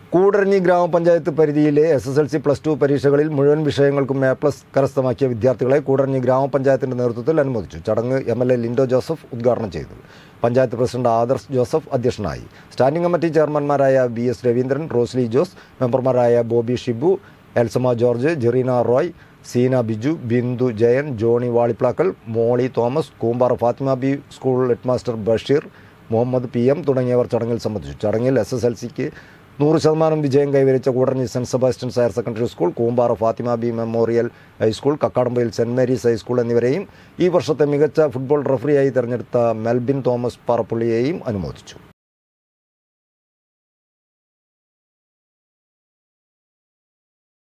കൂടരഞ്ഞി ഗ്രാമപഞ്ചായത്ത് പരിധിയിലെ S S L C plus two പരീക്ഷകളിൽ മുഴുവൻ വിഷയങ്ങൾക്കും എ പ്ലസ് കരസ്ഥമാക്കിയ വിദ്യാർത്ഥികളെ കൂടരഞ്ഞി ഗ്രാമപഞ്ചായത്തിന്റെ നേതൃത്വത്തിൽ അനുമോദിച്ചു ചടങ്ങ് M L A Lindo Joseph ഉദ്ഘാടനം ചെയ്തു പഞ്ചായത്ത് പ്രസിഡന്റ് ആദർശ് ജോസഫ് അധ്യക്ഷനായി സ്റ്റാൻഡിംഗ് കമ്മിറ്റി ചെയർമാൻമാരായ ബി എസ് രവീന്ദ്രൻ റോസ്ലി ജോസ് മെമ്പർമാരായ Bobby Shibu Elsamma George Jerina Roy Seena Biju Bindu Jayan Johnny Valiplakkal Molly Thomas Koombara Fathima B school headmaster Basheer Muhammad P M തുടങ്ങിയവർ ചടങ്ങിൽ സംബന്ധിച്ചു ചടങ്ങിൽ എസ് എസ് എൽ സിക്ക് നൂറ് ശതമാനം വിജയം കൈവരിച്ച Koodanji saint Sebastian's higher secondary school Koombara Fathima B memorial high school കക്കാടമ്പയിൽ സെൻറ് മേരീസ് ഹൈസ്കൂൾ എന്നിവരെയും ഈ വർഷത്തെ മികച്ച ഫുട്ബോൾ റഫറിയായി തെരഞ്ഞെടുത്ത മെൽബിൻ തോമസ് പാറപ്പള്ളിയെയും അനുമോദിച്ചു